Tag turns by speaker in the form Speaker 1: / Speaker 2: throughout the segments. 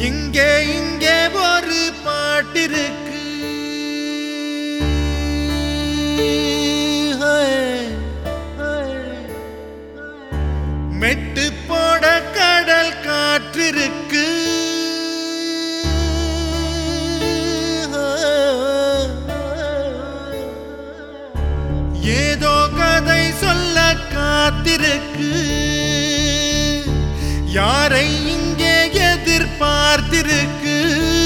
Speaker 1: இங்கே இங்கே ஒரு பாட்டிருக்கு மெட்டு போட கடல் காற்றிருக்கு ஏதோ கதை சொல்ல காத்திருக்கு யாரை இங்கே எதிர்பார்த்திருக்கு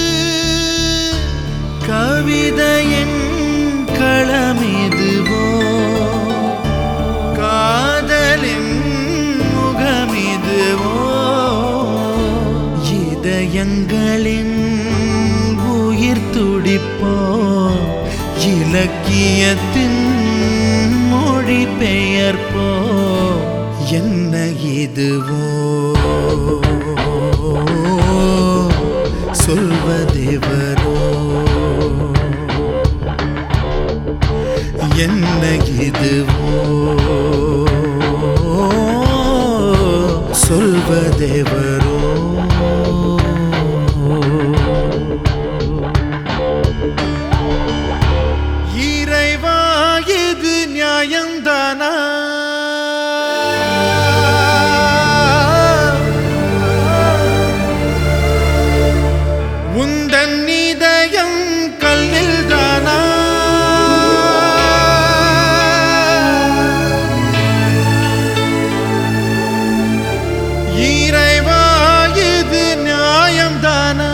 Speaker 1: கவிதையின் களமிதுவோ காதலின் முகமிதுவோ இதயங்களின் உயிர் துடிப்போ இலக்கியத்தின் மொழி பெயர்ப்போ என்ன இதுவோ சொல்வதேவரோ என்ன இதுவோ சொல்வதேவரோ இறைவா இது நியாயம்தானா உந்தன் இதயம் கல்லில் தானா இறைவா இது நியாயம்தானா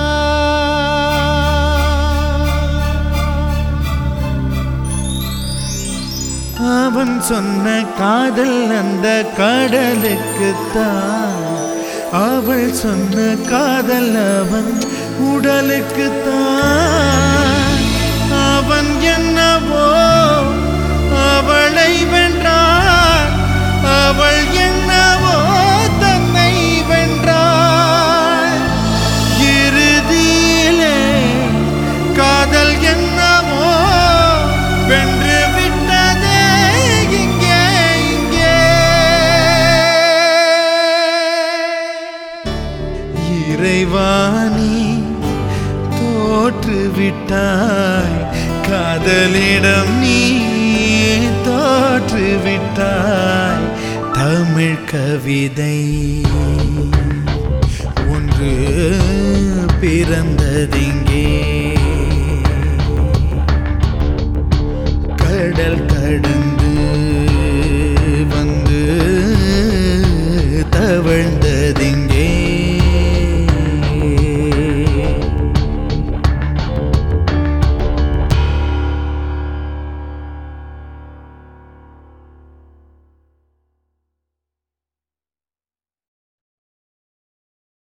Speaker 1: அவன் சொன்ன காதல் அந்த கடலுக்குத்தான் அவள் சொன்ன காதல் அவன் உடலுக்குத்தான் அவன் என்னவோ அவளை வென்றான் அவள் என்னவோ தன்னை வென்றாள் இறுதியிலே காதல் என்னவோ வென்று விட்டதே இங்கே இங்கே இறைவாணி தோற்று விட்டாய் காதலிடம் நீ தோற்று விட்டாய் தமிழ் கவிதை ஒன்று பிறந்த